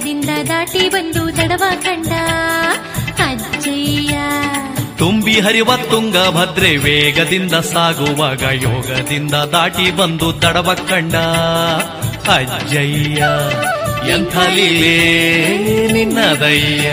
ವೇಗದಿಂದ ದಾಟಿ ಬಂದು ದಡವ ಕಂಡ ಅಜ್ಜಯ್ಯ ತುಂಬಿ ಹರಿವ ತುಂಗಭದ್ರೆ ವೇಗದಿಂದ ಸಾಗುವಾಗ ಯೋಗದಿಂದ ದಾಟಿ ಬಂದು ತಡವ ಕಂಡ ಅಜ್ಜಯ್ಯ ಎಂಥ ಲೀಲೆ ನಿನ್ನದಯ್ಯ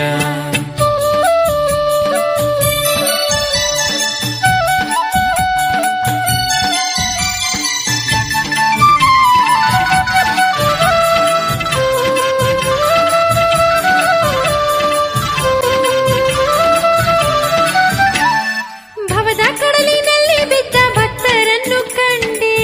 ಭವದ ಕಡಲಿನಲ್ಲಿ ಬಿದ್ದ ಭಕ್ತರನ್ನು ಕಂಡೆ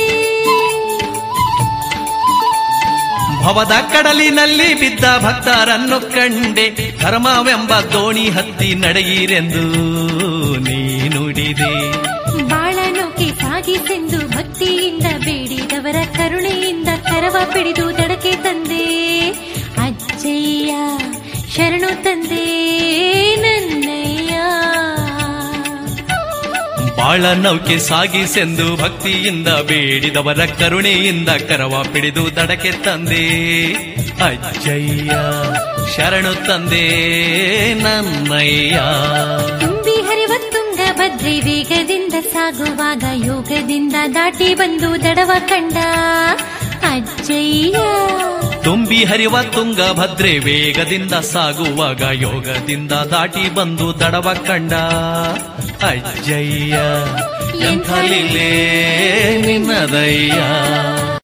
ಭವದ ಕಡಲಿನಲ್ಲಿ ಬಿದ್ದ ಭಕ್ತರನ್ನು ಕಂಡೆ ಧರ್ಮವೆಂಬ ದೋಣಿ ಹತ್ತಿ ನಡೆಯಿರೆಂದು ನೀ ನುಡಿದೆ ಬಾಳನೋಕೆ ಸಾಗಿಸೆಂದು ಭಕ್ತಿಯಿಂದ ಬೇಡಿದವರ ಕರುಣೆಯಿಂದ ಕರವ ಪಿಡಿದು ದಡಕೆ ತಂದೆ ಅಜ್ಜಯ್ಯ ಶರಣು ತಂದೆ ನನ್ನಯ್ಯ ಬಾಳ ನೌಕೆ ಸಾಗಿಸೆಂದು ಭಕ್ತಿಯಿಂದ ಬೇಡಿದವರ ಕರುಣೆಯಿಂದ ಕರವ ಪಿಡಿದು ದಡಕೆ ತಂದೆ ಅಜ್ಜಯ್ಯ ಶರಣು ತಂದೆ ನನ್ನಯ್ಯ ತುಂಬಿ ಹರಿವ ತುಂಗ ಭದ್ರಿ ವೇಗದಿಂದ ಸಾಗುವಾಗ ಯೋಗದಿಂದ ದಾಟಿ ಬಂದು ದಡವ ಕಂಡ ಅಜ್ಜಯ್ಯ ತುಂಬಿ ಹರಿವ ತುಂಗ ಭದ್ರೆ ವೇಗದಿಂದ ಸಾಗುವಾಗ ಯೋಗದಿಂದ ದಾಟಿ ಬಂದು ದಡವ ಕಂಡ ಅಜ್ಜಯ್ಯ ಎಂಥ ಲೀಲೆ ನಿನ್ನದಯ್ಯ